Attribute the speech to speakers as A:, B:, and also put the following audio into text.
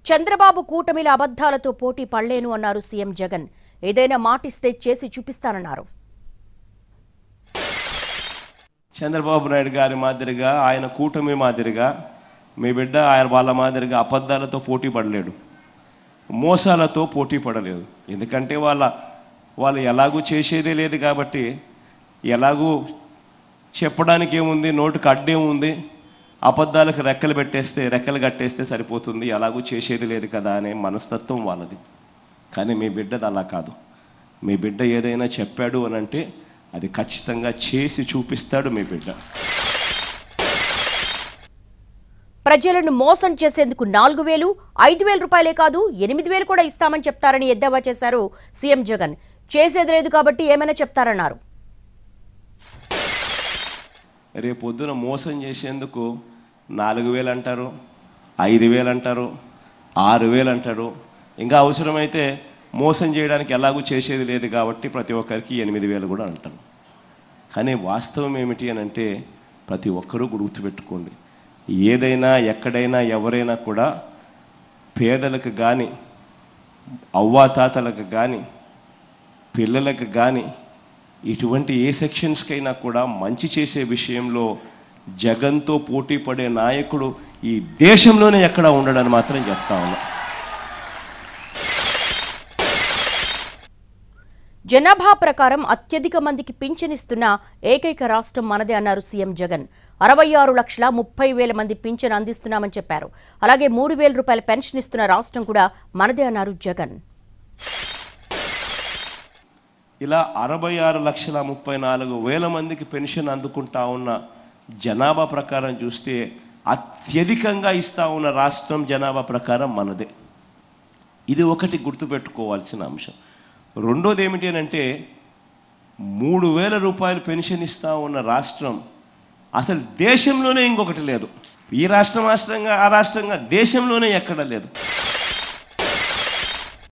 A: చంద్రబాబు కూటమిల అబద్ధాలతో పోటీ పడలేను అన్నారు సీఎం జగన్ ఏదైనా మాటిస్తే చేసి చూపిస్తానన్నారు
B: చంద్రబాబు నాయుడు గారి మాదిరిగా ఆయన కూటమి మాదిరిగా మీ బిడ్డ ఆయన వాళ్ళ మాదిరిగా అబద్ధాలతో పోటీ పడలేడు మోసాలతో పోటీ పడలేదు ఎందుకంటే వాళ్ళ వాళ్ళు ఎలాగూ చేసేదే లేదు కాబట్టి ఎలాగూ చెప్పడానికి ఏముంది నోటికి అడ్డేముంది అబద్ధాలకు రెక్కలు పెట్టేస్తే రెక్కలు కట్టేస్తే సరిపోతుంది ఎలాగూ చేసేది లేదు కదా అనే మనస్తత్వం వాళ్ళది కానీ మీ బిడ్డది అలా కాదు మీ బిడ్డ ఏదైనా చెప్పాడు అని అంటే అది ఖచ్చితంగా చేసి చూపిస్తాడు మీ బిడ్డ
A: ప్రజలను మోసం చేసేందుకు నాలుగు వేలు ఐదు వేల రూపాయలే కాదు ఎనిమిది వేలు కూడా ఇస్తామని చెప్తారని ఎద్దేవా చేశారు సీఎం జగన్ చేసేది లేదు కాబట్టి ఏమైనా చెప్తారన్నారు
B: రేపు పొద్దున మోసం చేసేందుకు నాలుగు వేలు అంటారు ఐదు వేలు అంటారు ఆరు వేలు అంటారు ఇంకా అవసరమైతే మోసం చేయడానికి ఎలాగూ చేసేది లేదు కాబట్టి ప్రతి ఒక్కరికి ఎనిమిది వేలు కూడా అంటారు కానీ వాస్తవం ఏమిటి అని అంటే ప్రతి ఒక్కరూ గుర్తుపెట్టుకోండి ఏదైనా ఎక్కడైనా ఎవరైనా కూడా పేదలకు కానీ అవ్వాతాతలకు కానీ పిల్లలకు కానీ ఇటువంటి ఏ సెక్షన్స్కైనా కూడా మంచి చేసే విషయంలో జగన్తో పోటీ పడే నాయకుడు ఈ దేశంలోనే ఎక్కడ ఉండడని మాత్రం చెప్తా ఉన్నా
A: జనాభా ప్రకారం అత్యధిక మందికి పింఛనిస్తున్న ఏకైక రాష్ట్రం మనదే అన్నారు సీఎం జగన్ అరవై ఆరు లక్షల ముప్పై వేల మంది పింఛన్ అందిస్తున్నామని చెప్పారు అలాగే మూడు వేల రూపాయల పెన్షన్ ఇస్తున్న రాష్ట్రం కూడా మనదే అన్నారు జగన్
B: ఇలా అరవై ఆరు లక్షల ముప్పై నాలుగు వేల మందికి పెన్షన్ అందుకుంటా ఉన్న జనాభా ప్రకారం చూస్తే అత్యధికంగా ఇస్తా ఉన్న రాష్ట్రం జనాభా ప్రకారం మనదే ఇది ఒకటి గుర్తుపెట్టుకోవాల్సిన అంశం రెండోది ఏమిటి అని అంటే మూడు వేల రూపాయలు పెన్షన్ ఇస్తా ఉన్న రాష్ట్రం అసలు దేశంలోనే ఇంకొకటి లేదు ఈ రాష్ట్రం రాష్ట్రంగా ఆ రాష్ట్రంగా దేశంలోనే ఎక్కడ లేదు